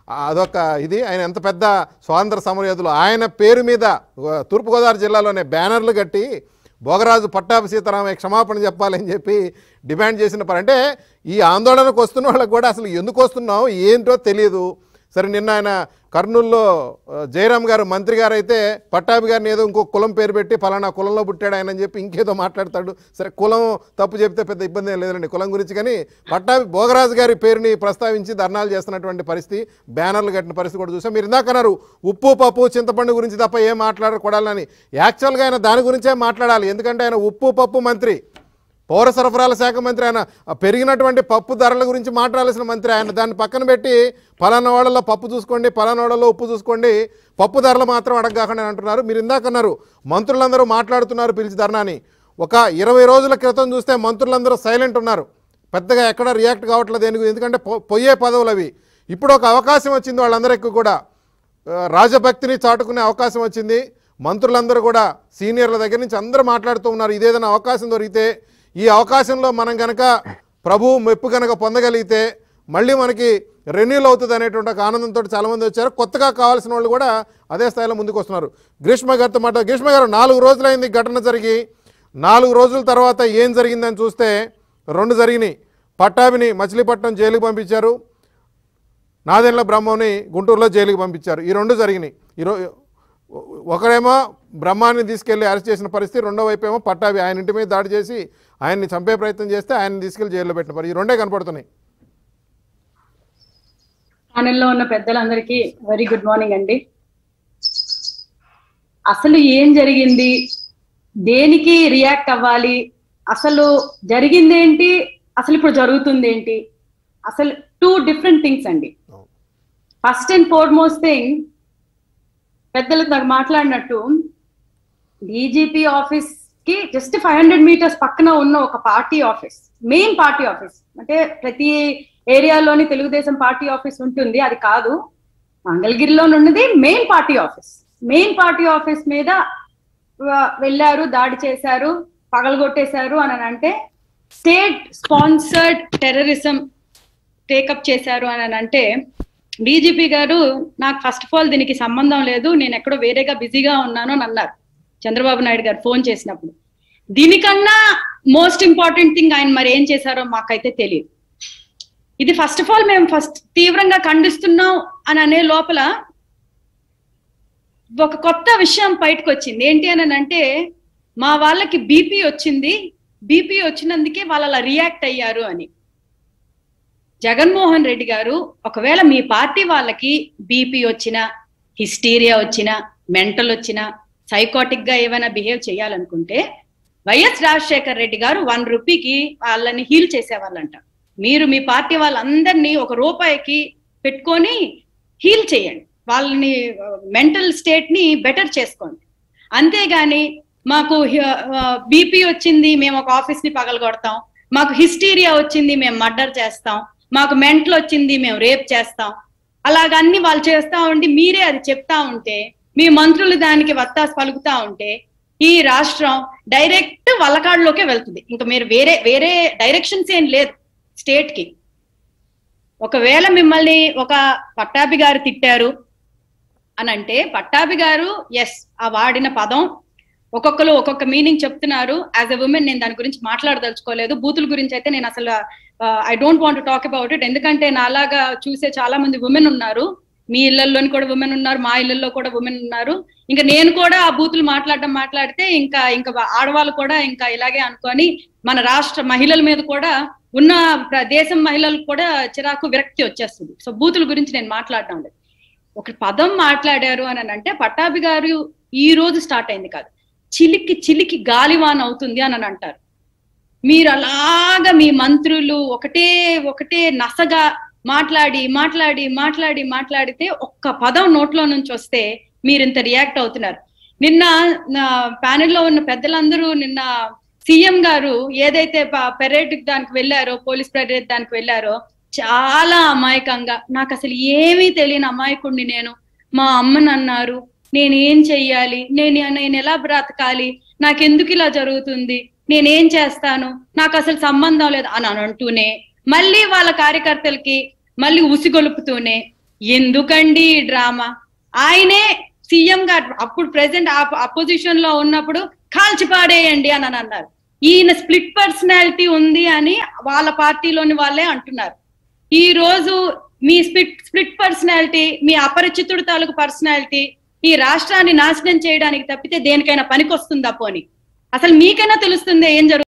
అదొక ఇది ఆయన ఎంత పెద్ద స్వాతంత్ర సమరయోధులు ఆయన పేరు మీద గో- తూర్పుగోదావరి జిల్లాలోనే బ్యానర్లు కట్టి భోగరాజు పట్టాభి సీతారామయ్య క్షమాపణ చెప్పాలని చెప్పి డిమాండ్ చేసిన పని అంటే ఈ ఆందోళనకు వస్తున్న వాళ్ళకి కూడా అసలు ఎందుకు వస్తున్నాం ఏంటో తెలియదు సరే నిన్న ఆయన కర్నూలులో ఆ, జయరాం గారు మంత్రి గారు అయితే పట్టాభి గారిని ఏదో ఇంకో కులం పేరు పెట్టి ఫలానా కులంలో పుట్టాడు ఆయన అని చెప్పి ఇంకేదో మాట్లాడతాడు సరే కులం తప్పు చెప్తే పెద్ద ఇబ్బంది ఏం లేదండి కులం గురించి కానీ పట్టాభి భోగరాజు గారి పేరుని ప్రస్తావించి ధర్నాలు చేస్తున్నటువంటి పరిస్థితి బ్యానర్లు కట్టిన పరిస్థితి కూడా చూసాం మీరు ఇందాక అన్నారు ఉప్పు పప్పు చింతపండు గురించి తప్ప ఏం మాట్లాడకూడాలని యాక్చువల్గా ఆయన దాని గురించే మాట్లాడాలి ఎందుకంటే ఆయన ఉప్పు పప్పు మంత్రి పౌర సరఫరాల శాఖ మంత్రి ఆయన ఆ పెరిగినటువంటి పప్పు ధరల గురించి మాట్లాడాల్సిన మంత్రి ఆయన దాన్ని పక్కన పెట్టి పలానా వాళ్ళలో పప్పు చూసుకోండి పలానా వాళ్ళలో ఉప్పు చూసుకోండి పప్పు ధరలు మాత్రం అడగకుండా అంటున్నారు మీరు ఇందాక అన్నారు మంత్రులందరూ మాట్లాడుతున్నారు పిలిచి ధర్నాని ఒక ఇరవై రోజుల క్రితం చూస్తే మంత్రులందరూ సైలెంట్ ఉన్నారు పెద్దగా ఎక్కడ రియాక్ట్ కావట్లేదు దేనికి ఎందుకంటే పొ- పొయ్యే పదవులు అవి ఇప్పుడు ఒక అవకాశం వచ్చింది వాళ్ళందరికీ కూడా ఆ, రాజభక్తిని చాటుకునే అవకాశం వచ్చింది మంత్రులందరూ కూడా సీనియర్ల దగ్గర నుంచి అందరూ మాట్లాడుతూ ఉన్నారు ఇదేదైనా అవకాశం దొరికితే ఈ అవకాశంలో మనం గనక ప్రభు మెప్పు కనుక పొందగలిగితే మళ్ళీ మనకి రెన్యూల్ అవుతుంది అనేటువంటి ఒక ఆనందంతో చాలామంది వచ్చారు కొత్తగా కావాల్సిన వాళ్ళు కూడా అదే స్థాయిలో ముందుకు వస్తున్నారు గ్రీష్మ గారితో మాట గ్రీష్మ గారు నాలుగు రోజులైంది ఘటన జరిగి నాలుగు రోజుల తర్వాత ఏం జరిగిందని చూస్తే రెండు జరిగినాయి పట్టాభిని మచిలీపట్నం జైలుకి పంపించారు నాదెండ్ల బ్రహ్మని గుంటూరులో జైలుకి పంపించారు ఈ రెండు జరిగినాయి ఈరో ఒకడేమో బ్రహ్మాన్ని తీసుకెళ్లి అరెస్ట్ చేసిన పరిస్థితి రెండో వైపు ఏమో పట్టాభి ఆయన ఇంటి మీద దాడి చేసి ఆయన్ని చంపే ప్రయత్నం చేస్తే ఆయన్ని తీసుకెళ్లి జైల్లో పెట్టిన పరిస్థితి ఈ రెండే కనపడుతున్నాయి ప్యానెల్లో ఉన్న పెద్దలందరికీ వెరీ గుడ్ మార్నింగ్ అండి అసలు ఏం జరిగింది దేనికి రియాక్ట్ అవ్వాలి అసలు జరిగిందేంటి అసలు ఇప్పుడు జరుగుతుంది ఏంటి అసలు టూ డిఫరెంట్ థింగ్స్ అండి ఫస్ట్ అండ్ ఫార్మోస్ట్ థింగ్ పెద్దలు నాకు మాట్లాడినట్టు డీజీపీ ఆఫీస్ కి జస్ట్ ఫైవ్ హండ్రెడ్ మీటర్స్ పక్కన ఉన్న ఒక party office main party office అంటే ప్రతి ఏరియాలోని తెలుగుదేశం పార్టీ ఆఫీస్ ఉంటుంది అది కాదు మంగళగిరిలో ఉన్నది main party office main party office మీద ఆ, వెళ్ళారు దాడి చేశారు పగలగొట్టేశారు అని అంటే స్టేట్ స్పాన్సర్డ్ టెర్రరిజం టేకప్ చేశారు అని అంటే డీజీపీ గారు నాకు ఫస్ట్ ఆఫ్ ఆల్ దీనికి సంబంధం లేదు నేను ఎక్కడో వేరేగా బిజీగా ఉన్నాను అని అన్నారు చంద్రబాబు నాయుడు గారు ఫోన్ చేసినప్పుడు దీనికన్నా మోస్ట్ ఇంపార్టెంట్ థింగ్ ఆయన మరి ఏం చేశారో మాకైతే తెలియదు ఇది ఫస్ట్ ఆఫ్ ఆల్ మేము ఫస్ట్ తీవ్రంగా ఖండిస్తున్నాం అని అనే లోపల ఒక కొత్త విషయం బయటకు వచ్చింది ఏంటి అని అంటే మా వాళ్ళకి బీపీ వచ్చింది బీపీ వచ్చినందుకే వాళ్ళు అలా రియాక్ట్ అయ్యారు అని జగన్మోహన్ రెడ్డి గారు ఒకవేళ మీ పార్టీ వాళ్ళకి బీపీ వచ్చినా హిస్టీరియా వచ్చినా మెంటల్ వచ్చినా సైకోటిక్ గా ఏమైనా బిహేవ్ చేయాలనుకుంటే వైఎస్ రాజశేఖర్ రెడ్డి గారు వన్ రూపీకి వాళ్ళని హీల్ చేసేవాళ్ళంట మీరు మీ పార్టీ వాళ్ళందరినీ ఒక రూపాయికి పెట్టుకొని హీల్ చేయండి వాళ్ళని మెంటల్ స్టేట్ ని బెటర్ చేసుకోండి అంతేగాని మాకు బీపీ వచ్చింది మేము ఒక ఆఫీస్ ని పగలగొడతాం మాకు హిస్టీరియా వచ్చింది మేము మర్డర్ చేస్తాం మాకు మెంటల్ వచ్చింది మేము రేప్ చేస్తాం అలాగన్ని వాళ్ళు చేస్తా ఉండి మీరే అది చెప్తా ఉంటే మీ మంత్రులు దానికి వత్తాసు పలుకుతా ఉంటే ఈ రాష్ట్రం డైరెక్ట్ వల్లకాడులోకే వెళ్తుంది ఇంకా మీరు వేరే వేరే డైరెక్షన్స్ ఏం లేదు స్టేట్ కి ఒకవేళ మిమ్మల్ని ఒక పట్టాభి గారు తిట్టారు అని అంటే పట్టాభి గారు ఎస్ ఆ వాడిన పదం ఒక్కొక్కరు ఒక్కొక్క మీనింగ్ చెప్తున్నారు యాజ్ ఎ ఉమెన్ నేను దాని గురించి మాట్లాడదలుచుకోలేదు బూతుల గురించి అయితే నేను అసలు I don't want talk about it ఎందుకంటే నాలాగా చూసే చాలా మంది ఉమెన్ ఉన్నారు మీ ఇళ్లలోని కూడా ఉమెన్ ఉన్నారు మా ఇళ్లలో కూడా ఉమెన్ ఉన్నారు ఇంకా నేను కూడా ఆ బూతులు మాట్లాడడం మాట్లాడితే ఇంకా ఇంకా ఆడవాళ్ళు కూడా ఇంకా ఇలాగే అనుకొని మన రాష్ట్ర మహిళల మీద కూడా ఉన్న ప్ర- దేశం మహిళలకు కూడా చిరాకు విరక్తి వచ్చేస్తుంది సో బూతుల గురించి నేను మాట్లాడడం లేదు ఒక పదం మాట్లాడారు అని అంటే పట్టాభి గారు ఈ రోజు స్టార్ట్ అయింది కాదు చిలికి చిలికి గాలివాన్ అవుతుంది అని అంటారు మీరు అలాగా మీ మంత్రులు ఒకటే ఒకటే నసగా మాట్లాడి మాట్లాడి మాట్లాడి మాట్లాడితే ఒక్క పదం నోట్లో నుంచి వస్తే మీరు ఇంత రియాక్ట్ అవుతున్నారు నిన్న నా ప్యానెల్లో ఉన్న పెద్దలందరూ నిన్న సీఎం గారు ఏదైతే పెరేడ్ దానికి వెళ్ళారో పోలీస్ పెరేడ్ దానికి వెళ్ళారో చాలా అమాయకంగా నాకు అసలు ఏమీ తెలియని అమాయకుడిని నేను మా అమ్మని అన్నారు నేను ఏం చెయ్యాలి నేను నేను ఎలా బ్రతకాలి నాకెందుకు ఇలా జరుగుతుంది నేనేం చేస్తాను నాకు అసలు సంబంధం లేదు అని అని అంటూనే మళ్ళీ వాళ్ళ కార్యకర్తలకి మళ్ళీ ఉసిగొలుపుతూనే ఎందుకండి ఈ డ్రామా ఆయనే సీఎం గా అప్పుడు ప్రెసెంట్ అపోజిషన్ లో ఉన్నప్పుడు కాల్చి పాడేయండి అని అని అన్నారు ఈయన స్ప్లిట్ పర్సనాలిటీ ఉంది అని వాళ్ళ పార్టీలోని వాళ్ళే అంటున్నారు ఈ రోజు మీ స్ప్లిట్ స్ప్లిట్ పర్సనాలిటీ మీ అపరిచితుడు తాలూకు పర్సనాలిటీ ఈ రాష్ట్రాన్ని నాశనం చేయడానికి తప్పితే దేనికైనా పనికొస్తుందా పోని అసలు మీకైనా తెలుస్తుంది ఏం జరుగుతుంది